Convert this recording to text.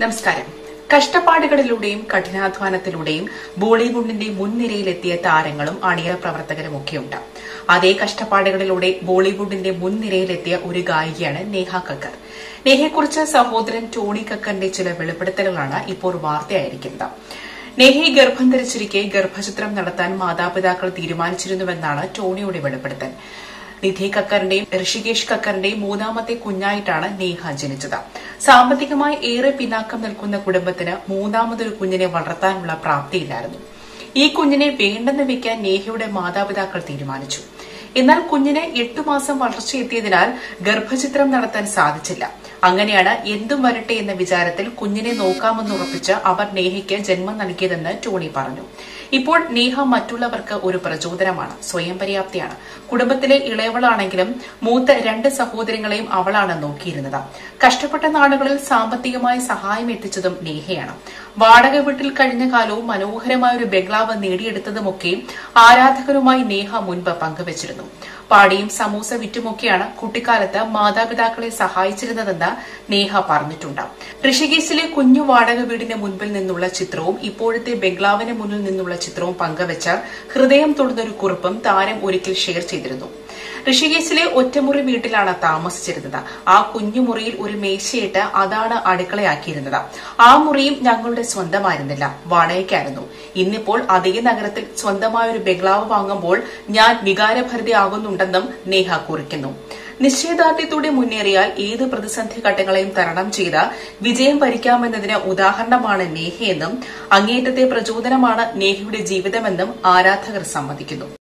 നമസ്കാരം കഷ്ടപ്പാടുകളിലൂടെയും കഠിനാധ്വാനത്തിലൂടെയും ബോളിവുഡിന്റെ മുൻനിരയിലെത്തിയ താരങ്ങളും അണിയറ പ്രവർത്തകരും ഒക്കെയുണ്ട് അതേ കഷ്ടപ്പാടുകളിലൂടെ ബോളിവുഡിന്റെ മുൻനിരയിലെത്തിയ ഒരു ഗായികയാണ് നേഹ കക്കർ നേഹയെക്കുറിച്ച് സഹോദരൻ ടോണി കക്കറിന്റെ ചില വെളിപ്പെടുത്തലുകളാണ് ഇപ്പോൾ വാർത്തയായിരിക്കുന്നത് നേഹയെ ഗർഭം ധരിച്ചിരിക്കെ ഗർഭചിത്രം നടത്താൻ മാതാപിതാക്കൾ തീരുമാനിച്ചിരുന്നുവെന്നാണ് ടോണിയുടെ വെളിപ്പെടുത്തൽ നിധി കക്കറിന്റെയും ഋഷികേഷ് കക്കറിന്റെയും മൂന്നാമത്തെ കുഞ്ഞായിട്ടാണ് നേഹ ജനിച്ചത് സാമ്പത്തികമായി ഏറെ പിന്നാക്കം നിൽക്കുന്ന കുടുംബത്തിന് മൂന്നാമതൊരു കുഞ്ഞിനെ വളർത്താനുള്ള പ്രാപ്തിയില്ലായിരുന്നു ഈ കുഞ്ഞിനെ വേണ്ടെന്ന് വെക്കാൻ നേഹയുടെ മാതാപിതാക്കൾ തീരുമാനിച്ചു എന്നാൽ കുഞ്ഞിന് എട്ടു മാസം വളർച്ചയെത്തിയതിനാൽ ഗർഭചിത്രം നടത്താൻ സാധിച്ചില്ല അങ്ങനെയാണ് എന്തും വരട്ടെ എന്ന വിചാരത്തിൽ കുഞ്ഞിനെ നോക്കാമെന്ന് ഉറപ്പിച്ച് അവർ നേഹയ്ക്ക് ജന്മം നൽകിയതെന്ന് ടോണി പറഞ്ഞു ഇപ്പോൾ നേഹ മറ്റുള്ളവർക്ക് ഒരു പ്രചോദനമാണ് സ്വയം പര്യാപ്തിയാണ് കുടുംബത്തിലെ ഇളയവളാണെങ്കിലും മൂത്ത രണ്ട് സഹോദരങ്ങളെയും അവളാണ് നോക്കിയിരുന്നത് കഷ്ടപ്പെട്ട നാളുകളിൽ സാമ്പത്തികമായി സഹായം എത്തിച്ചതും നേഹയാണ് വാടക വീട്ടിൽ കഴിഞ്ഞ കാലവും മനോഹരമായ ഒരു ബംഗ്ലാവ് നേടിയെടുത്തതുമൊക്കെ ആരാധകരുമായി നേഹ മുൻപ് പങ്കുവച്ചിരുന്നു പാടിയും സമൂസ വിറ്റുമൊക്കെയാണ് കുട്ടിക്കാലത്ത് മാതാപിതാക്കളെ സഹായിച്ചിരുന്നതെന്ന് നേഹ പറഞ്ഞിട്ടുണ്ട് ഋഷികേശിലെ കുഞ്ഞു വാടക വീടിന് മുൻപിൽ നിന്നുള്ള ചിത്രവും ഇപ്പോഴത്തെ ബംഗ്ലാവിന് മുന്നിൽ നിന്നുള്ള ചിത്രവും പങ്കുവച്ച ഹൃദയം തൊടുന്നൊരു കുറിപ്പും താരം ഒരിക്കൽ ഷെയർ ചെയ്തിരുന്നു ഋഷികേശിലെ ഒറ്റമുറി വീട്ടിലാണ് താമസിച്ചിരുന്നത് ആ കുഞ്ഞു മുറിയിൽ ഒരു മേശയിട്ട് അതാണ് അടുക്കളയാക്കിയിരുന്നത് ആ മുറിയും ഞങ്ങളുടെ സ്വന്തമായിരുന്നില്ല വാടകയ്ക്കായിരുന്നു ഇന്നിപ്പോൾ അതേ നഗരത്തിൽ സ്വന്തമായ ഒരു ബംഗ്ലാവ് വാങ്ങുമ്പോൾ ഞാൻ വികാരഭരിതയാകുന്നുണ്ടെന്നും നേഹ കുറിക്കുന്നു നിശ്ചയദാർഢ്യത്തോടെ മുന്നേറിയാൽ ഏത് പ്രതിസന്ധി ഘട്ടങ്ങളെയും തരണം ചെയ്ത് വിജയം വരിക്കാമെന്നതിന് ഉദാഹരണമാണ് നേഹയെന്നും അങ്ങേയറ്റത്തെ പ്രചോദനമാണ് നേഹയുടെ ജീവിതമെന്നും ആരാധകർ സമ്മതിക്കുന്നു